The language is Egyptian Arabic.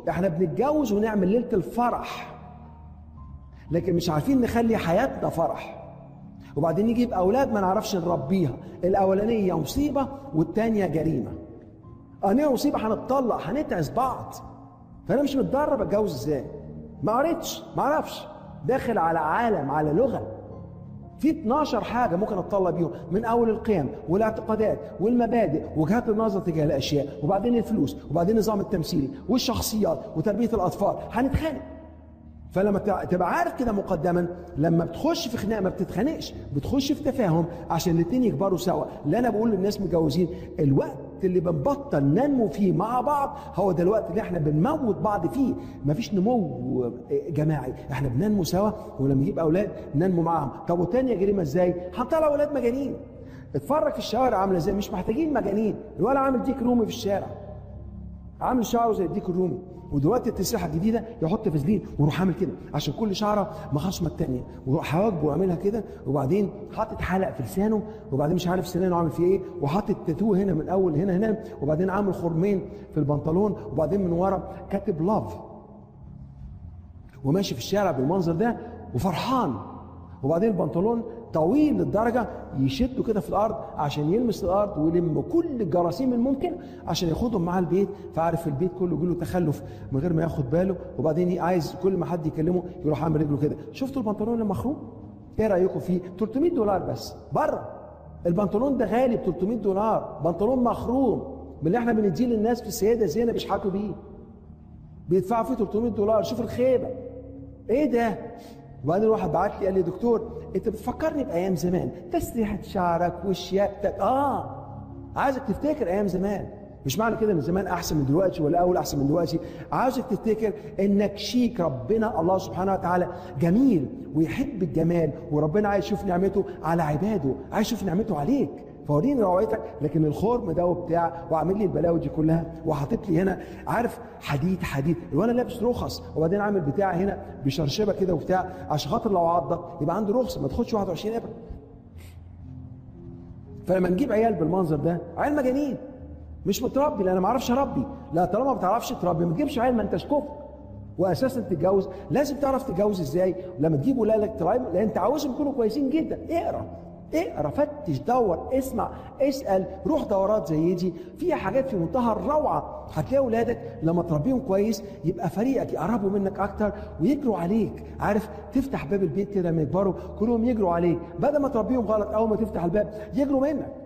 احنا بنتجوز ونعمل ليله الفرح لكن مش عارفين نخلي حياتنا فرح وبعدين نجيب اولاد ما نعرفش نربيها الاولانيه مصيبه والتانيه جريمه انا مصيبه هنتطلق هنتعس بعض فانا مش متدرب اتجوز ازاي ما قريتش ما اعرفش داخل على عالم على لغه في 12 حاجه ممكن اتطلع بيهم من اول القيم والاعتقادات والمبادئ وجهات النظر تجاه الاشياء وبعدين الفلوس وبعدين النظام التمثيلي والشخصيات وتربيه الاطفال هنتخانق فلما تبقى عارف كده مقدما لما بتخش في خناقه ما بتتخانقش بتخش في تفاهم عشان الاثنين يكبروا سوا اللي انا بقول للناس متجوزين الوقت اللي بنبطل ننمو فيه مع بعض هو ده الوقت اللي احنا بنموت بعض فيه مفيش نمو جماعي احنا بننمو سوا ولما نجيب اولاد ننمو معاهم طب والتانية جريمه ازاي هنطلع اولاد مجانين اتفرج في الشوارع عامله ازاي مش محتاجين مجانين الولد عامل ديك رومي في الشارع عامل شعره زي الديك الرومي ودلوقتي التسريحه الجديده يحط فازلين ويروح عامل كده عشان كل شعره مخصمه الثانيه ويروح حواجبه وعاملها كده وبعدين حاطط حلق في لسانه وبعدين مش عارف سنانه عامل فيه ايه وحاطط تاتو هنا من اول هنا هنا وبعدين عامل خرمين في البنطلون وبعدين من ورا كاتب لاف وماشي في الشارع بالمنظر ده وفرحان وبعدين البنطلون طويل للدرجة يشده كده في الأرض عشان يلمس الأرض ويلم كل الجراثيم الممكن عشان ياخدهم معاه البيت فعارف البيت كله يجي له تخلف من غير ما ياخد باله وبعدين عايز كل ما حد يكلمه يروح عامل رجله كده شفتوا البنطلون المخروم؟ ايه رايكم فيه؟ 300 دولار بس بره البنطلون ده غالي ب 300 دولار بنطلون مخروم من اللي احنا بنديه للناس في السيده زينب بيشحتوا بيه بيدفعوا فيه 300 دولار شوف الخيبه ايه ده وبعدين واحد بعت لي قال لي دكتور انت بتفكرني بايام زمان تسريحه شعرك وشياكتك اه عايزك تفتكر ايام زمان مش معنى كده ان زمان احسن من دلوقتي ولا اول احسن من دلوقتي عاوزك تفتكر انك شيك ربنا الله سبحانه وتعالى جميل ويحب الجمال وربنا عايز يشوف نعمته على عباده عايز يشوف نعمته عليك فوريني روعتك لكن الخرم ده وبتاع وعامل لي البلاوي دي كلها وحاطط لي هنا عارف حديد حديد وانا لابس رخص وبعدين عامل بتاع هنا بشرشبه كده وبتاع عشان خاطر لو عضك يبقى عنده رخصه ما تاخدش 21 ابره فلما نجيب عيال بالمنظر ده عيال مجانين مش متربي لان انا ما اعرفش اربي لا طالما ما بتعرفش تربي ما تجيبش عيال ما انتش كفء واساسا تتجوز لازم تعرف تتجوز ازاي لما تجيب ولادك تراعيهم لان انت عاوزهم يكونوا كويسين جدا اقرا اقرا فتش دور اسمع اسال روح دورات زي دي فيها حاجات في منتهى الروعه هتلاقي اولادك لما تربيهم كويس يبقى فريقك يقربوا منك اكتر ويجروا عليك عارف تفتح باب البيت كده لما يكبروا كلهم يجروا عليك بدل ما تربيهم غلط اول ما تفتح الباب يجروا منك